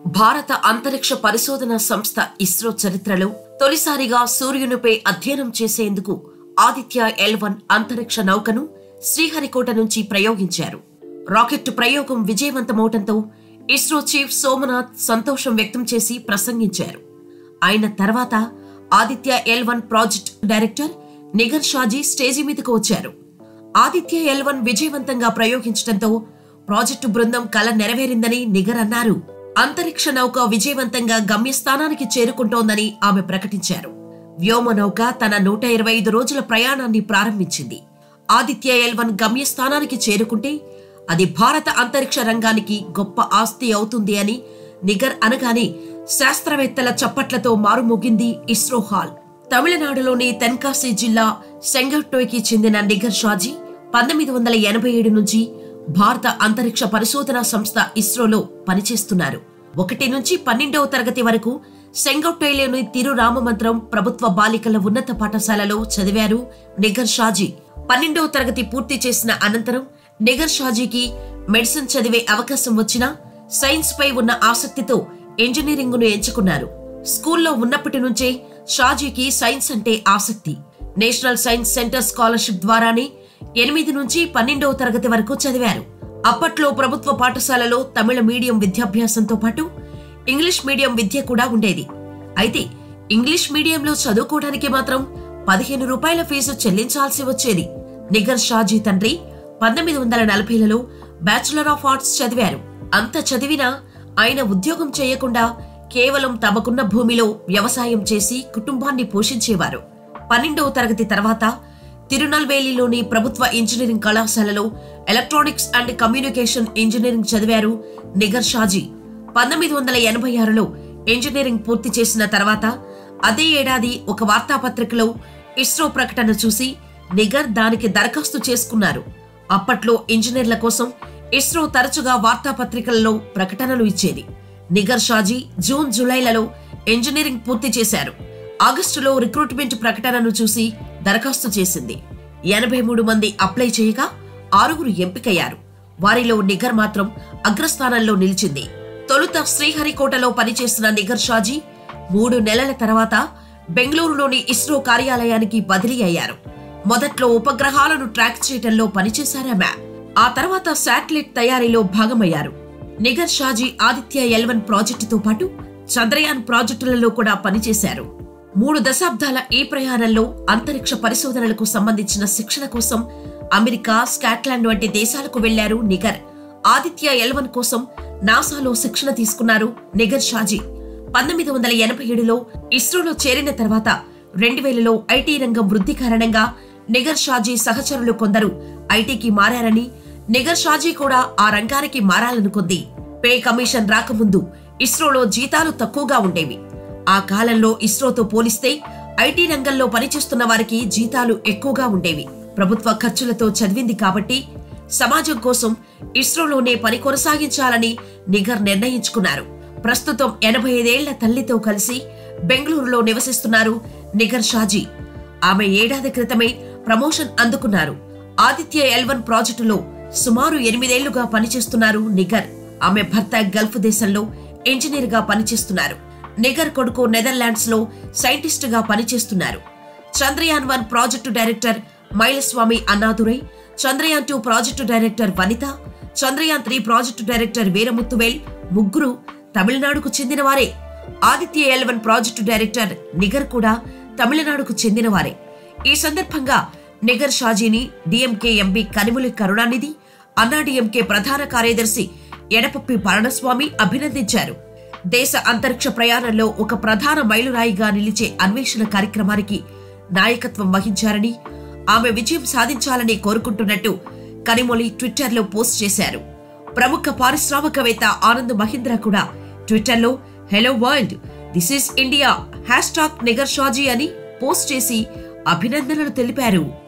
భారత అంతరిక్ష పరిశోధన సంస్థ ఇస్రో చరిత్రలో తొలిసారిగా సూర్యునిపై అధ్యయనం చేసేందుకు ఆదిత్య ఎల్ వన్ అంతరిక్ష నౌకను శ్రీహరికోట నుంచి ప్రయోగించారు రాకెట్ ప్రయోగం విజయవంతమవటంతో ఇస్రో చీఫ్ సోమనాథ్ సంతోషం వ్యక్తం చేసి ప్రసంగించారు ఆయన తర్వాత Aditya L one project director Nigar Shaji stage మీదకు వచ్చారు ఆదిత్య ఎల్ వన్ విజయవంతంగా ప్రయోగించడంతో ప్రాజెక్టు బృందం కల నెరవేరిందని నిగర్ అన్నారు అంతరిక్ష నౌక విజయవంతంగా గమ్యస్థానానికి చేరుకుంటోందని ఆమె ప్రకటించారు వ్యోమ నౌక తన నూట ఇరవై ఐదు రోజుల ప్రయాణాన్ని ప్రారంభించింది ఆదిత్య ఎల్ వన్ గమ్యస్థానానికి చేరుకుంటే అది భారత అంతరిక్ష రంగానికి గొప్ప ఆస్తి అవుతుంది అని నిగర్ అనగానే శాస్త్రవేత్తల చప్పట్లతో మారుమోగింది ఇస్రో హాల్ తమిళనాడులోని తెన్కాసి జిల్లా సెంగట్టోయ్కి చెందిన నిగర్ షాజీ పంతొమ్మిది వందల ఎనభై ఏడు నుంచి భారత అంతరిక్ష పరిశోధనా సంస్థ ఇస్రోలో పనిచేస్తున్నారు ఒకటి నుంచి పన్నెండవ తరగతి వరకు సెంగొట్టైలోని తిరురామమంత్రం ప్రభుత్వ బాలికల ఉన్నత పాఠశాలలో చదివారు నిగర్ షాజీ పన్నెండవ తరగతి పూర్తి చేసిన అనంతరం నిగర్ షాజీకి మెడిసిన్ చదివే అవకాశం వచ్చినా సైన్స్ పై ఉన్న ఆసక్తితో ఇంజనీరింగ్ ను ఎంచుకున్నారు స్కూల్లో ఉన్నప్పటి నుంచే షాజీకి సైన్స్ అంటే ఆసక్తి నేషనల్ సైన్స్ సెంటర్ స్కాలర్షిప్ ద్వారానే ఎనిమిది నుంచి పన్నెండవ తరగతి వరకు చదివారు అప్పట్లో ప్రభుత్వ పాఠశాలలో తమిళ మీడియం విద్యాభ్యాసంతో పాటు ఇంగ్లీష్ మీడియం విద్య కూడా ఉండేది అయితే ఇంగ్లీష్ మీడియంలో చదువుకోవడానికి మాత్రం పదిహేను రూపాయల ఫీజు చెల్లించాల్సి వచ్చేది నిగర్ షాజీ తండ్రి పంతొమ్మిది వందల నలభైలలో బ్యాచులర్ ఆఫ్ ఆర్ట్స్ చదివారు అంత చదివినా ఆయన ఉద్యోగం చేయకుండా కేవలం తమకున్న భూమిలో వ్యవసాయం చేసి కుటుంబాన్ని పోషించేవారు పన్నెండవ తరగతి తర్వాత తిరునల్వేలిలోని ప్రభుత్వ ఇంజనీరింగ్ కళాశాలలో ఎలక్ట్రానిక్స్ అండ్ కమ్యూనికేషన్ ఇంజనీరింగ్ చదివారు నిగర్ షాజీ పంతొమ్మిది వందల ఎనభై ఆరులో ఇంజనీరింగ్ పూర్తి చేసిన తర్వాత అదే ఏడాది ఒక వార్తాపత్రికలో ఇస్రో ప్రకటన చూసి నిగర్ దానికి దరఖాస్తు చేసుకున్నారు అప్పట్లో ఇంజనీర్ల కోసం ఇస్రో తరచుగా వార్తాపత్రికలలో ప్రకటనలు ఇచ్చేది నిగర్ షాజీ జూన్ జూలైలలో ఇంజనీరింగ్ పూర్తి చేశారు ఆగస్టులో రిక్రూట్మెంట్ ప్రకటనను చూసి దరఖాస్తు చేసింది ఎనభై మూడు మంది అప్లై చేయగా ఆరుగురు ఎంపికయ్యారు వారిలో నిగర్ మాత్రం అగ్రస్థానంలో నిలిచింది తొలుత శ్రీహరికోటలో పనిచేసిన నిగర్ షాజీ మూడు నెలల తర్వాత బెంగళూరులోని ఇస్రో కార్యాలయానికి బదిలీ అయ్యారు మొదట్లో ఉపగ్రహాలను ట్రాక్ చేయటంలో పనిచేశారామె ఆ తర్వాత శాటిలైట్ తయారీలో భాగమయ్యారు నిగర్ షాజీ ఆదిత్య ఎల్వన్ ప్రాజెక్టుతో పాటు చంద్రయాన్ ప్రాజెక్టులలో కూడా పనిచేశారు మూడు దశాబ్దాల ఈ ప్రయాణంలో అంతరిక్ష పరిశోధనలకు సంబంధించిన శిక్షణ కోసం అమెరికా స్కాట్లాండ్ వంటి దేశాలకు వెళ్లారు నిగర్ ఆదిత్య ఎల్వన్ కోసం నాసాలో శిక్షణ తీసుకున్నారు నిగర్ షాజీ పంతొమ్మిది వందల ఎనభై ఏడులో ఇస్రోలో చేరిన తర్వాత రెండు వేలలో ఐటీ రంగం వృద్ధి కారణంగా నిగర్ షాజీ సహచరులు కొందరు ఐటీకి మారారని నిగర్ షాజీ కూడా ఆ రంగానికి మారాలనుకుంది పే కమిషన్ రాకముందు ఇస్రోలో జీతాలు తక్కువగా ఉండేవి ఆ కాలంలో ఇస్రోతో పోలిస్తే ఐటీ రంగంలో పనిచేస్తున్న వారికి జీతాలు ఎక్కువగా ఉండేవి ప్రభుత్వ ఖర్చులతో చదివింది కాబట్టి సమాజం కోసం ఇస్రోలోనే పని కొనసాగించాలని నిగర్ నిర్ణయించుకున్నారు ప్రస్తుతం ఎనభై ఐదేళ్ల తల్లితో కలిసి బెంగళూరులో నివసిస్తున్నారు నిగర్ షాజీ ఆమె ఏడాది క్రితమే ప్రమోషన్ అందుకున్నారు ఆదిత్య ఎల్వన్ ప్రాజెక్టులో సుమారు ఎనిమిదేళ్లుగా పనిచేస్తున్నారు నిగర్ ఆమె భర్త గల్ఫ్ దేశంలో ఇంజనీర్ గా పనిచేస్తున్నారు నిగర్ కొడుకు నెదర్లాండ్స్ లో సైంటిస్ట్ గా పనిచేస్తున్నారు Chandrayaan one project director Mylswamy Annadurai Chandrayaan two project director Vanitha Chandrayaan three project director Veeramuthuvel ముగ్గురు తమిళనాడుకు చెందినవారే Aditya L one project director Nigar కూడా తమిళనాడుకు చెందినవారే ఈ సందర్భంగా నిగర్ షాజీని DMK MP Kanimozhi Karunanidhi Anna DMK ప్రధాన కార్యదర్శి ఎడపప్పి పళనిస్వామి అభినందించారు దేశ అంతరిక్ష ప్రయాణంలో ఒక ప్రధాన మైలురాయిగా నిలిచే అన్వేషణ కార్యక్రమానికి నాయకత్వం వహించారని ఆమె విజయం సాధించాలని కోరుకుంటున్నట్టు కనిమొలి ట్విట్టర్లో పోస్ట్ చేశారు ప్రముఖ పారిశ్రామికవేత్త ఆనంద్ మహీంద్రా కూడా ట్విట్టర్లో hello world this is India hashtag Nigar Shaji అని పోస్ట్ చేసి అభినందనలు తెలిపారు